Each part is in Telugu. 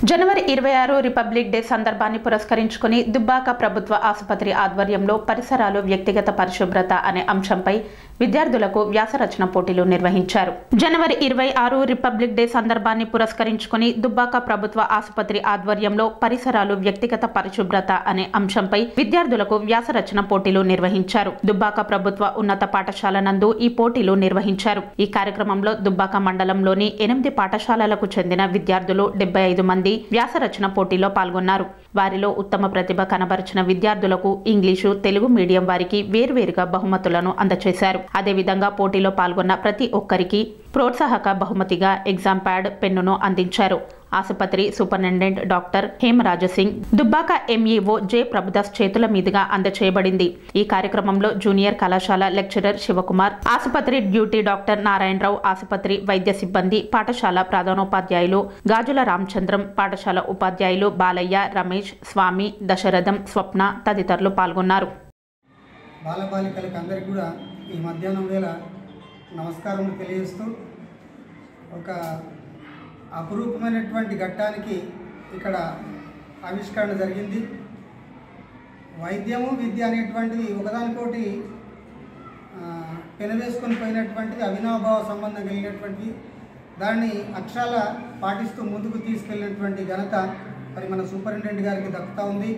జనవరి ఇరవై ఆరు రిపబ్లిక్ డే సందర్భాన్ని పురస్కరించుకుని దుబ్బాక ప్రభుత్వ ఆసుపత్రి ఆధ్వర్యంలో పరిసరాలు వ్యక్తిగత పరిశుభ్రత అనే అంశంపై విద్యార్థులకు వ్యాసరచన పోటీలు నిర్వహించారు జనవరి ఇరవై ఆరు రిపబ్లిక్ డే సందర్భాన్ని పురస్కరించుకుని దుబ్బాక ప్రభుత్వ ఆసుపత్రి ఆధ్వర్యంలో పరిసరాలు వ్యక్తిగత పరిశుభ్రత అనే అంశంపై విద్యార్థులకు వ్యాసరచన పోటీలు నిర్వహించారు దుబ్బాక ప్రభుత్వ ఉన్నత పాఠశాల నందు ఈ పోటీలు నిర్వహించారు ఈ కార్యక్రమంలో దుబ్బాక మండలంలోని ఎనిమిది పాఠశాలలకు చెందిన విద్యార్థులు డెబ్బై ఐదు మంది వ్యాసరచన పోటీలో పాల్గొన్నారు వారిలో ఉత్తమ ప్రతిభ కనబరిచిన విద్యార్థులకు ఇంగ్లీషు తెలుగు మీడియం వారికి వేర్వేరుగా బహుమతులను అందజేశారు అదేవిధంగా పోటీలో పాల్గొన్న ప్రతి ఒక్కరికి ప్రోత్సాహక బహుమతిగా ఎగ్జామ్ ప్యాడ్ పెన్నును అందించారు ఆసుపత్రి superintendent doctor Hemaraja Singh Dubbaka MEO J Prabhudas చేతుల మీదుగా అందచేయబడింది ఈ కార్యక్రమంలో జూనియర్ కళాశాల లెక్చరర్ శివకుమార్ ఆసుపత్రి డ్యూటీ డాక్టర్ నారాయణరావు ఆసుపత్రి వైద్య సిబ్బంది పాఠశాల ప్రధానోపాధ్యాయులు గాజుల రామచంద్రం పాఠశాల ఉపాధ్యాయులు బాలయ్య రమేష్ స్వామి దశరథం స్వప్న తదితరులు పాల్గొన్నారు బాలబాలికలకు అందరికీ కూడా ఈ మధ్యాహ్నం వేళ నమస్కారం తెలియజేస్తూ ఒక అపురూపమైనటువంటి ఘట్టానికి ఇక్కడ ఆవిష్కరణ జరిగింది వైద్యము విద్య అనేటువంటిది ఒకదానికోటి ఆ, పెనవేసుకొని పోయినటువంటిది అవినాభావ సంబంధం కలిగినటువంటిది దాన్ని అక్షరాల పాటిస్తూ ముందుకు తీసుకెళ్ళినటువంటి ఘనత మరి మన సూపరింటెండెంట్ గారికి దక్కుతూ ఉంది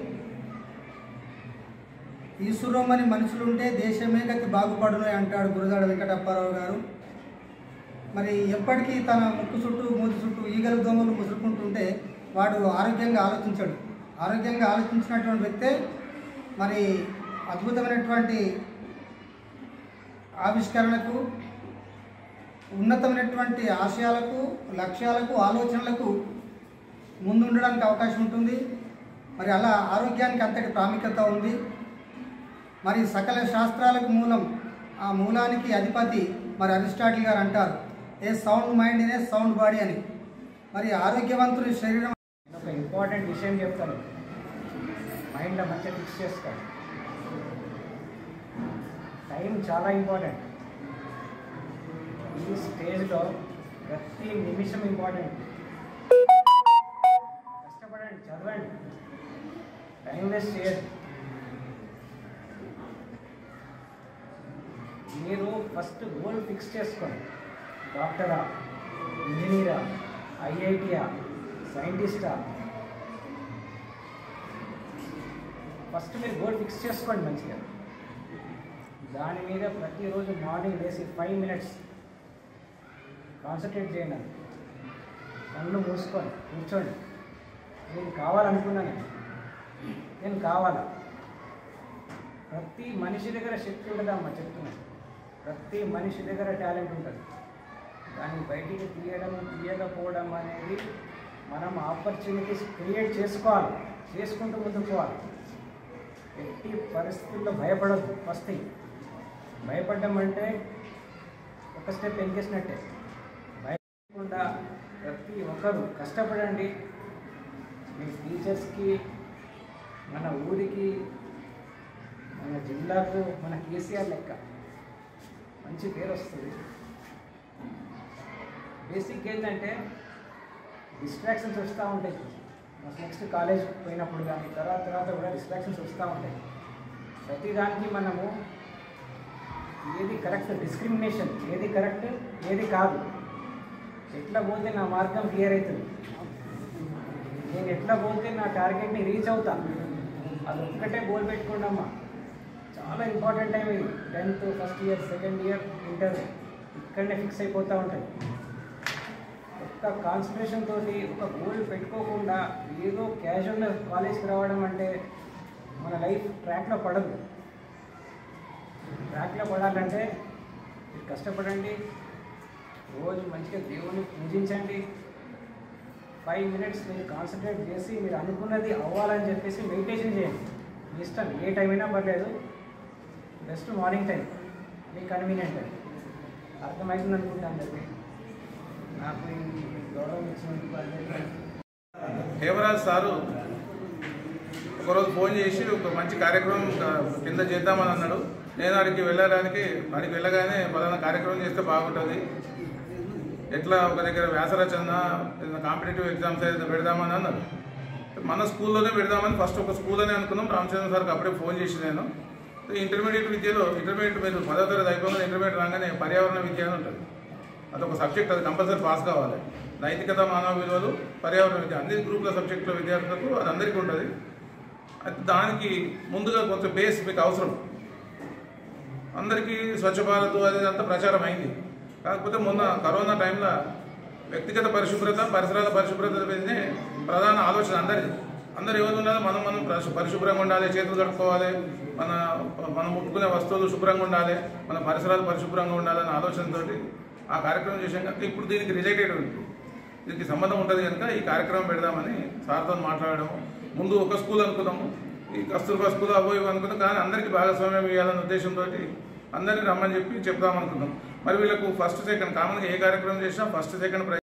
ఈశ్వరమని మనుషులుంటే దేశమే గతి బాగుపడును అంటాడు గురజాడ వెంకటప్పారావు గారు మరి ఎప్పటికీ తన ముక్కు చుట్టూ మూతి చుట్టూ ఈగల దోమలు ముసురుకుంటుంటే వాడు ఆరోగ్యంగా ఆలోచించాడు ఆరోగ్యంగా ఆలోచించినటువంటి వ్యక్తే మరి అద్భుతమైనటువంటి ఆవిష్కరణకు ఉన్నతమైనటువంటి ఆశయాలకు లక్ష్యాలకు ఆలోచనలకు ముందుండడానికి అవకాశం ఉంటుంది మరి అలా ఆరోగ్యానికి అంతటి ప్రాముఖ్యత ఉంది మరి సకల శాస్త్రాలకు మూలం ఆ మూలానికి అధిపతి మరి అరిస్టాటిల్ గారు అంటారు a sound mind in a sound body అని మరి ఆరోగ్యవంతుని శరీరం నేను ఒక ఇంపార్టెంట్ విషయం చెప్తాను మైండ్లో మంచిగా ఫిక్స్ చేసుకోండి టైం చాలా ఇంపార్టెంట్ ఈ స్టేజ్లో ప్రతి నిమిషం ఇంపార్టెంట్ కష్టపడండి చదవండి టైం వేస్ట్ చేయద్దు మీరు ఫస్ట్ గోల్ ఫిక్స్ చేసుకోండి డాక్టరా ఇంజనీరా ఐఐటియా సైంటిస్టా ఫస్ట్ మీరు గోల్ ఫిక్స్ చేసుకోండి మంచిగా దాని మీద ప్రతిరోజు మార్నింగ్ లేసి ఫైవ్ మినిట్స్ కాన్సన్ట్రేట్ చేయండి అది. కళ్ళు మూసుకొని కూర్చోండి నేను కావాలనుకున్నాను నేను కావాలా ప్రతి మనిషి దగ్గర శక్తి ఉంటుందమ్మా చెప్తున్నాను ప్రతి మనిషి దగ్గర టాలెంట్ ఉంటుంది దాన్ని బయటికి తీయడం తీయకపోవడం అనేది మనం ఆపర్చునిటీస్ క్రియేట్ చేసుకోవాలి చేసుకుంటూ ముందుకు పోవాలి ఎట్టి పరిస్థితుల్లో భయపడద్దు ఫస్ట్ థింగ్ భయపడడం అంటే ఒక స్టెప్ వెనకేసినట్టే భయపడకుండా ప్రతి ఒక్కరు కష్టపడండి మీ టీచర్స్కి మన ఊరికి మన జిల్లాకు మన కేసీఆర్ లెక్క మంచి పేరు వస్తుంది బేసిక్ ఏంటంటే డిస్ట్రాక్షన్స్ వస్తూ ఉంటాయి నెక్స్ట్ కాలేజ్ పోయినప్పుడు కానీ తర్వాత తర్వాత కూడా డిస్ట్రాక్షన్స్ వస్తూ ఉంటాయి ప్రతిదానికి మనము ఏది కరెక్ట్ డిస్క్రిమినేషన్ ఏది కరెక్ట్ ఏది కాదు ఎట్లా పోతే నా మార్గం క్లియర్ అవుతుంది నేను ఎట్లా పోతే నా టార్గెట్ని రీచ్ అవుతా అది ఒక్కటే గోల్ పెట్టుకోండమ్మా చాలా ఇంపార్టెంట్ టైం ఇది tenth first year second year inter ఇక్కడనే ఫిక్స్ అయిపోతూ ఉంటుంది ఒక్క కాన్సన్ట్రేషన్ తోటి ఒక గోల్ పెట్టుకోకుండా ఏదో క్యాజువల్గా కాలేజ్కి రావడం అంటే మన లైఫ్ ట్రాక్లో పడదు ట్రాక్లో పడాలంటే మీరు కష్టపడండి రోజు మంచిగా దేవుని పూజించండి ఫైవ్ మినిట్స్ మీరు కాన్సన్ట్రేట్ చేసి మీరు అనుకున్నది అవ్వాలని చెప్పేసి మెడిటేషన్ చేయండి మీ ఇష్టం ఏ టైం అయినా పర్లేదు బెస్ట్ మార్నింగ్ టైం మీకు కన్వీనియంట్ టైం అర్థమవుతుంది అనుకుంటాను చెప్పి నాకు ఈ గౌరవం ఇచ్చినందుకు అందరికీ హేమరాజ్ సారు ఒకరోజు ఫోన్ చేసి ఒక మంచి కార్యక్రమం కింద చేద్దామని అన్నాడు నేను అడిగి వెళ్ళడానికి అడిగి వెళ్ళగానే పలానా కార్యక్రమం చేస్తే బాగుంటుంది ఎట్లా ఒక దగ్గర వ్యాసరచన ఏదైనా కాంపిటేటివ్ ఎగ్జామ్స్ ఏదైనా పెడదామని అన్నారు మన స్కూల్లోనే పెడదామని ఫస్ట్ ఒక స్కూల్ అని అనుకున్నాం రామచంద్ర సార్కి అప్పుడే ఫోన్ చేసి నేను ఇంటర్మీడియట్ విద్యలో ఇంటర్మీడియట్ మీరు పదో తరగతి అయిపోగానే ఇంటర్మీడియట్ రాగానే పర్యావరణ విద్య అని ఉంటుంది అదొక సబ్జెక్ట్ అది కంపల్సరీ పాస్ కావాలి నైతికత మానవ విలువలు పర్యావరణ విద్య అన్ని గ్రూపుల సబ్జెక్టుల విద్యార్థులకు అది అందరికీ ఉంటుంది అది దానికి ముందుగా కొంచెం బేస్ మీకు అవసరం అందరికీ స్వచ్ఛ భారత్ అది అంతా ప్రచారం అయింది కాకపోతే మొన్న కరోనా టైంలో వ్యక్తిగత పరిశుభ్రత పరిసరాల పరిశుభ్రత మీదనే ప్రధాన ఆలోచన అందరిది అందరు ఎవరు ఉండాలి మనం మనం పరిశు- పరిశుభ్రంగా ఉండాలి చేతులు కడుక్కోవాలి మన మనం ముట్టుకునే వస్తువులు శుభ్రంగా ఉండాలి మన పరిసరాలు పరిశుభ్రంగా ఉండాలనే ఆలోచనతోటి ఆ కార్యక్రమం చేశాం కనుక ఇప్పుడు దీనికి రిలేటెడ్ ఉంది దీనికి సంబంధం ఉంటుంది కనుక ఈ కార్యక్రమం పెడదామని సార్తో మాట్లాడము ముందు ఒక స్కూల్ అనుకున్నాము ఈ కస్తూర్బా స్కూల్ అవో ఇవి అనుకున్నాం కానీ అందరికీ భాగస్వామ్యం ఇవ్వాలనే ఉద్దేశంతో అందరినీ రమ్మని చెప్పి చెప్దాం అనుకున్నాం మరి వీళ్ళకు ఫస్ట్ సెకండ్ కామన్గా ఏ కార్యక్రమం చేసినా ఫస్ట్ సెకండ్ ప్రైజ్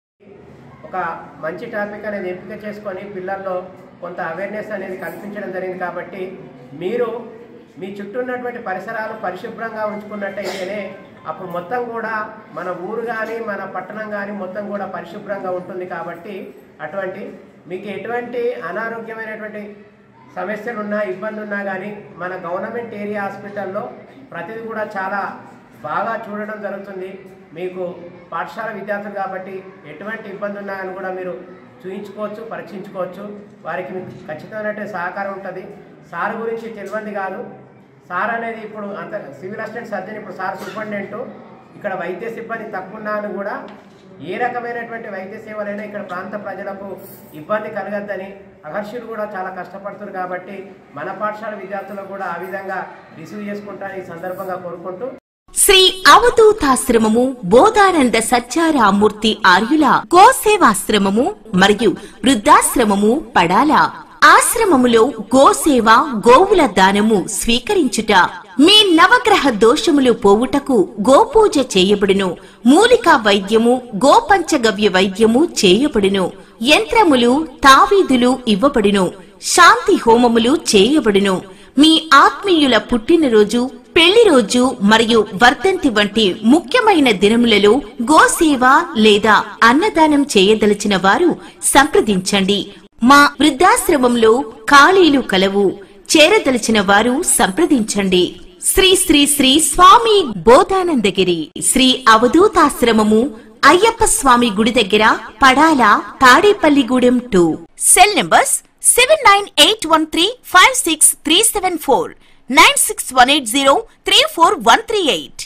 ఒక మంచి టాపిక్ అనేది ఎంపిక చేసుకొని పిల్లల్లో కొంత అవేర్నెస్ అనేది కల్పించడం జరిగింది కాబట్టి మీరు మీ చుట్టూ ఉన్నటువంటి పరిసరాలు పరిశుభ్రంగా ఉంచుకున్నట్టయితేనే అప్పుడు మొత్తం కూడా మన ఊరు కానీ మన పట్టణం కానీ మొత్తం కూడా పరిశుభ్రంగా ఉంటుంది కాబట్టి అటువంటి మీకు ఎటువంటి అనారోగ్యమైనటువంటి సమస్యలు ఉన్నా ఇబ్బంది ఉన్నా కానీ మన గవర్నమెంట్ ఏరియా హాస్పిటల్లో ప్రతిదీ కూడా చాలా బాగా చూడడం జరుగుతుంది మీకు పాఠశాల విద్యార్థులు కాబట్టి ఎటువంటి ఇబ్బంది ఉన్నా కానీ కూడా మీరు చూయించుకోవచ్చు పరీక్షించుకోవచ్చు వారికి మీకు ఖచ్చితమైనటువంటి సహకారం ఉంటుంది సార్ గురించి తెలియంది కాదు సార్ అనేది ఇప్పుడు అంత సివిల్ అసిస్టెంట్ సర్జన్ ఇప్పుడు సార్ సూపరింటెండెంట్ ఇక్కడ వైద్య సిబ్బంది తక్కువ ఉన్నా అని కూడా ఏ రకమైనటువంటి వైద్య సేవలైనా ఇక్కడ ప్రాంత ప్రజలకు ఇబ్బంది కలగద్దని అహర్షులు కూడా చాలా కష్టపడుతున్నారు కాబట్టి మన పాఠశాల విద్యార్థులకు కూడా ఆ విధంగా రిసీవ్ చేసుకుంటారని ఈ సందర్భంగా కోరుకుంటూ శ్రీ అవధూతాశ్రమము బోధానంద సత్యారామూర్తి ఆర్యుల గోసేవాశ్రమము మరియు వృద్ధాశ్రమము పడాల ఆశ్రమములో గోసేవ గోవుల దానము స్వీకరించుట మీ నవగ్రహ దోషములు పోవుటకు గోపూజ చేయబడును మూలికా వైద్యము గోపంచగవ్య వైద్యము చేయబడును యంత్రములు తావీదులు ఇవ్వబడును శాంతి హోమములు చేయబడును మీ ఆత్మీయుల పుట్టినరోజు పెళ్లి రోజు మరియు వర్ధంతి వంటి ముఖ్యమైన దినములలో గోసేవ లేదా అన్నదానం చేయదలిచిన వారు సంప్రదించండి మా వృద్ధాశ్రమంలో ఖాళీలు కలవు చేరదలిచిన వారు సంప్రదించండి శ్రీ శ్రీ శ్రీ స్వామి బోధానందగిరి శ్రీ అవధూతాశ్రమము అయ్యప్ప స్వామి గుడి దగ్గర Padala Tadepalligudem two cell numbers seven nine eight one three five six three seven four nine six one eight zero three four one three eight